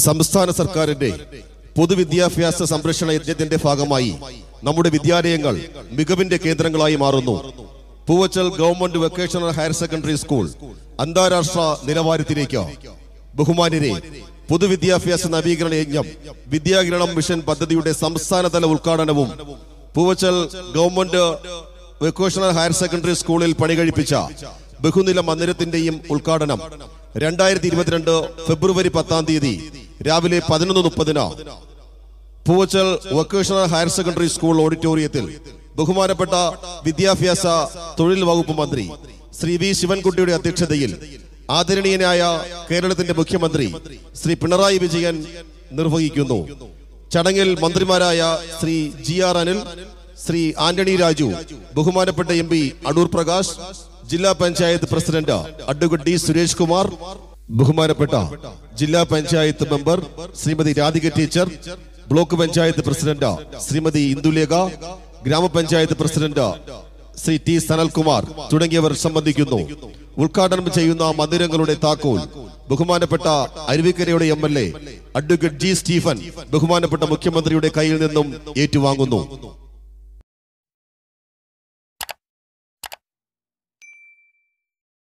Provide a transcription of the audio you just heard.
സംസ്ഥാന സർക്കാരിന്റെ പൊതുവിദ്യാഭ്യാസ സംരക്ഷണ യജ്ഞത്തിന്റെ ഭാഗമായി നമ്മുടെ വിദ്യാലയങ്ങൾ മികവിന്റെ കേന്ദ്രങ്ങളായി മാറുന്നു Poovachal government vocational higher secondary school അന്താരാഷ്ട്ര നിലവാരത്തിലേക്ക് ബഹുമാന്യരെ പൊതുവിദ്യാഭ്യാസ നവീകരണ യജ്ഞം വിദ്യാകിരണം മിഷൻ പദ്ധതിയുടെ സംസ്ഥാനതല ഉദ്ഘാടനവും Poovachal government vocational higher secondary സ്കൂളിൽ പണികഴിപ്പിച്ച ബഹുനില മന്ദിരത്തിന്റെയും ഉദ്ഘാടനം രണ്ടായിരത്തി ഇരുപത്തിരണ്ട് ഫെബ്രുവരി പത്താം തീയതി രാവിലെ പതിനൊന്ന് മുപ്പതിന് Poovachal vocational higher secondary school ഓഡിറ്റോറിയത്തിൽ ബഹുമാനപ്പെട്ട വിദ്യാഭ്യാസ തൊഴിൽ വകുപ്പ് മന്ത്രി ശ്രീ വി ശിവൻകുട്ടിയുടെ അധ്യക്ഷതയിൽ ആദരണീയനായ കേരളത്തിന്റെ മുഖ്യമന്ത്രി ശ്രീ പിണറായി വിജയൻ നിർവഹിക്കുന്നു ചടങ്ങിൽ മന്ത്രിമാരായ Shri G R Anil Shri Antony Raju ബഹുമാനപ്പെട്ട എം പി അടൂർ പ്രകാശ് ജില്ലാ panchayat president advocate D Suresh Kumar ബഹുമാനപ്പെട്ട ജില്ലാ panchayat member Shrimati Radhika teacher block panchayat president Shrimati Indulekha ഗ്രാമപഞ്ചായത്ത് പ്രസിഡന്റ് ശ്രീ ടി സനൽകുമാർ തുടങ്ങിയവർ സംബന്ധിക്കുന്നു ഉദ്ഘാടനം ചെയ്യുന്ന മന്ദിരങ്ങളുടെ താക്കോൽ ബഹുമാനപ്പെട്ട അരുവിക്കരയുടെ M L A advocate G Stephen ബഹുമാനപ്പെട്ട മുഖ്യമന്ത്രിയുടെ കയ്യിൽ നിന്നും ഏറ്റുവാങ്ങുന്നു